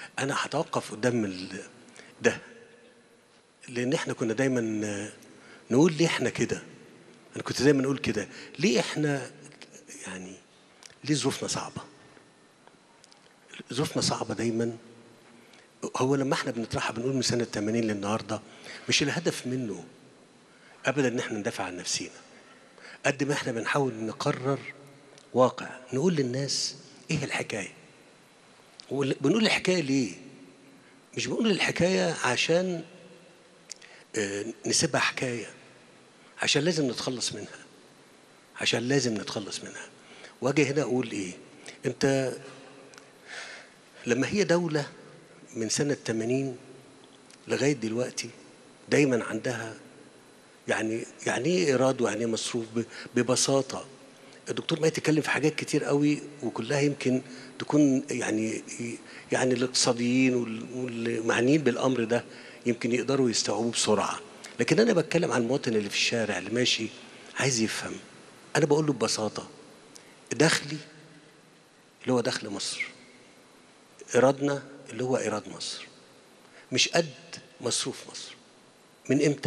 انا هتوقف قدام ال- ده لان احنا كنا دايما نقول ليه احنا كده انا كنت دايما اقول كده ليه احنا يعني ليه ظروفنا صعبه ظروفنا صعبه دايما هو لما احنا بنطرحها بنقول من سنه 80 للنهارده مش الهدف منه ابدا ان احنا ندافع عن نفسينا قد ما احنا بنحاول نقرر واقع نقول للناس ايه الحكايه وال- بنقول الحكايه ليه مش بنقول الحكايه عشان آه، نسيبها حكايه عشان لازم نتخلص منها عشان لازم نتخلص منها واجي هنا اقول ايه انت لما هي دوله من سنه 80 لغايه دلوقتي دايما عندها يعني يعني ايه ايراد ويعني ايه مصروف ب- ببساطه الدكتور ما يتكلم في حاجات كتير قوي وكلها يمكن تكون يعني يعني الاقتصاديين وال- والمعنيين بالامر ده يمكن يقدروا يستوعبوه بسرعه لكن انا بتكلم عن المواطن اللي في الشارع اللي ماشي عايز يفهم انا بقول له ببساطه دخلي اللي هو دخل مصر ايرادنا اللي هو ايراد مصر مش قد مصروف مصر من امتى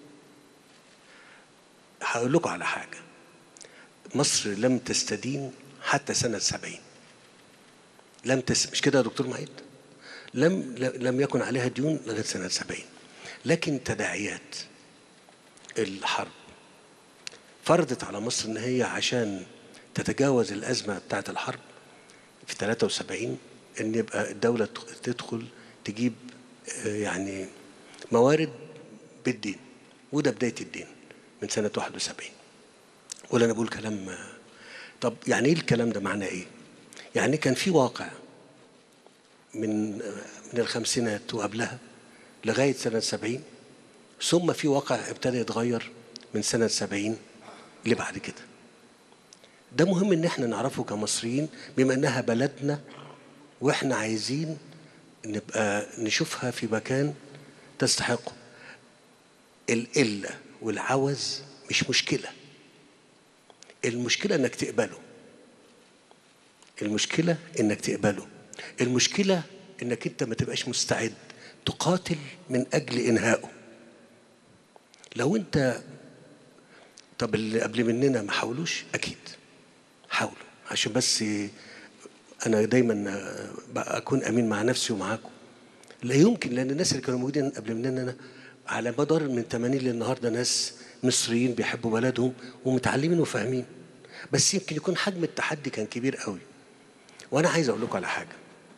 هقول لكم على حاجه مصر لم تستدين حتى سنه 70 لم تس... مش كده يا دكتور معيد لم لم يكن عليها ديون لغايه سنه 70 لكن تداعيات الحرب فرضت على مصر ان هي عشان تتجاوز الازمه بتاعه الحرب في 73 ان يبقى الدوله تدخل تجيب آه، يعني موارد بالدين وده بدايه الدين من سنه 71 ولا انا بقول كلام آه، طب يعني ايه الكلام ده معناه ايه؟ يعني كان في واقع من من الخمسينات وقبلها لغايه سنه 70 ثم في واقع ابتدى يتغير من سنه 70 اللي بعد كده ده مهم ان احنا نعرفه كمصريين بما انها بلدنا واحنا عايزين نبقى نشوفها في مكان تستحقه القله والعوز مش مشكله المشكله انك تقبله المشكله انك تقبله المشكله انك انت ما تبقاش مستعد تقاتل من اجل انهائه لو انت طب اللي قبل مننا ما حاولوش اكيد حاولوا عشان بس انا دايما بقى اكون امين مع نفسي ومعاكم لا يمكن لان الناس اللي كانوا موجودين قبل مننا على مدار من 80 للنهارده ناس مصريين بيحبوا بلدهم ومتعلمين وفاهمين بس يمكن يكون حجم التحدي كان كبير قوي وانا عايز اقول لكم على حاجه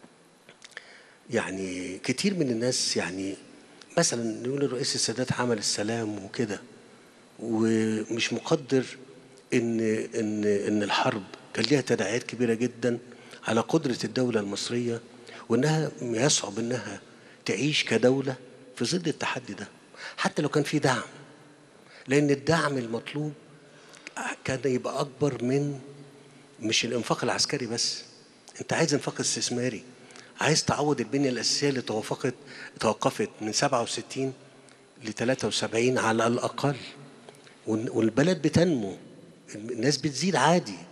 يعني كتير من الناس يعني مثلا نقول الرئيس السادات عمل السلام وكده ومش مقدر ان ان ان الحرب كان ليها تداعيات كبيره جدا على قدره الدوله المصريه وانها يصعب انها تعيش كدوله في ظل التحدي ده حتى لو كان في دعم لان الدعم المطلوب كان يبقى اكبر من مش الانفاق العسكري بس انت عايز انفاق استثماري عايز تعوض البنيه الاساسيه اللي توقفت توقفت من 67 ل 73 على الاقل وال- والبلد بتنمو الناس بتزيد عادي